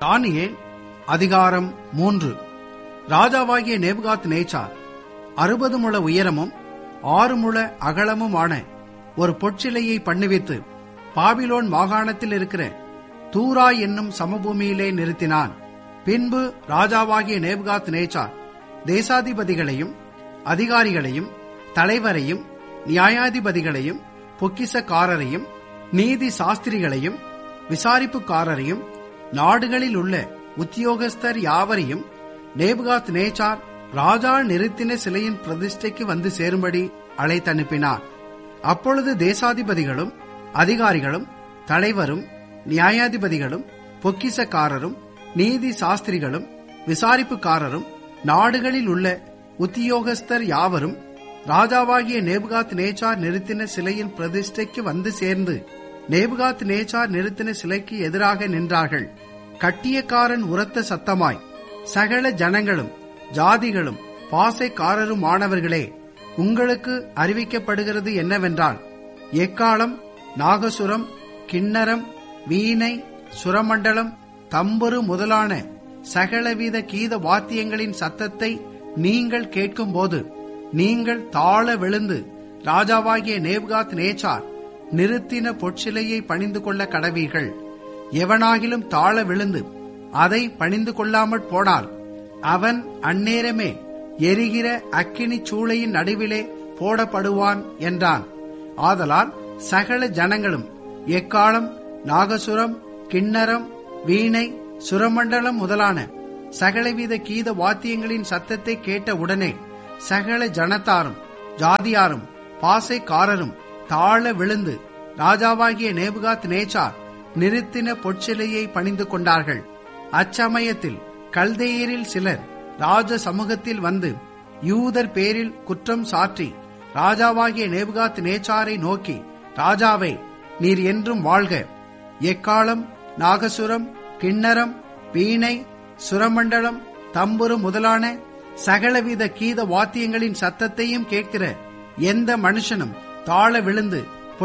தானியேல் அதிகாரம் மூன்று ராஜாவாகிய நேபுகாத் நேச்சார் அறுபது முழ உயரமும் ஆறு முழ அகலமுமான ஒரு பொற்சிலையை பண்ணுவித்து பாபிலோன் மாகாணத்தில் இருக்கிற தூரா என்னும் சமபூமியிலே நிறுத்தினான் பின்பு ராஜாவாகிய நேபுகாத் நேச்சார் தேசாதிபதிகளையும் அதிகாரிகளையும் தலைவரையும் நியாயாதிபதிகளையும் பொக்கிசக்காரரையும் நீதி சாஸ்திரிகளையும் விசாரிப்புக்காரரையும் நாடுகளில் உள்ள உத்தியோகஸ்தர் யாவரையும் நேபுகாத் நேச்சார் ராஜா நிறுத்தின சிலையின் பிரதிஷ்டைக்கு வந்து சேரும்படி அழைத்தனுப்பினார் அப்பொழுது தேசாதிபதிகளும் அதிகாரிகளும் தலைவரும் நியாயாதிபதிகளும் பொக்கிசக்காரரும் நீதி சாஸ்திரிகளும் விசாரிப்புக்காரரும் நாடுகளில் உள்ள உத்தியோகஸ்தர் யாவரும் ராஜாவாகிய நேபுகாத் நேச்சார் நிறுத்தின சிலையின் பிரதிஷ்டைக்கு வந்து சேர்ந்து நேபுகாத் நேச்சார் நிறுத்தின சிலைக்கு எதிராக நின்றார்கள் கட்டியக்காரன் உரத்த சத்தமாய் சகல ஜனங்களும் ஜாதிகளும் பாசைக்காரருமானவர்களே உங்களுக்கு அறிவிக்கப்படுகிறது என்னவென்றால் எக்காலம் நாகசுரம் கிண்ணரம் வீணை சுரமண்டலம் தம்புரு முதலான சகலவித கீத வாத்தியங்களின் சத்தத்தை நீங்கள் கேட்கும்போது நீங்கள் தாழ விழுந்து ராஜாவாகிய நேப்காத் நேச்சார் நிறுத்தின பொற்சிலையை பணிந்து கொள்ள கடவீர்கள் எவனாகிலும் தாழ விழுந்து அதை பணிந்து கொள்ளாமற் போனால் அவன் அந்நேரமே எரிகிற அக்கினி சூளையின் நடுவிலே போடப்படுவான் என்றான் ஆதலால் சகல ஜனங்களும் எக்காலம் நாகசுரம் கிண்ணரம் வீணை சுரமண்டலம் முதலான சகலவித கீத வாத்தியங்களின் சத்தத்தை கேட்ட உடனே சகல ஜனத்தாரும் ஜாதியாரும் பாசைக்காரரும் தாழ விழுந்து ராஜாவாகிய நேபுகாத் நேச்சார் நிறுத்தின பொற்சிலையை பணிந்து கொண்டார்கள் அச்சமயத்தில் கல்தேயரில் சிலர் ராஜ சமூகத்தில் வந்து யூதர் பேரில் குற்றம் சாற்றி ராஜாவாகிய நேபுகாத் நேச்சாரை நோக்கி ராஜாவே நீர் என்றும் வாழ்க எக்காலம் நாகசுரம் கிண்ணரம் வீணை சுரமண்டலம் தம்புரு முதலான சகலவித கீத வாத்தியங்களின் சத்தத்தையும் கேட்கிற எந்த மனுஷனும் தாழ விழுந்து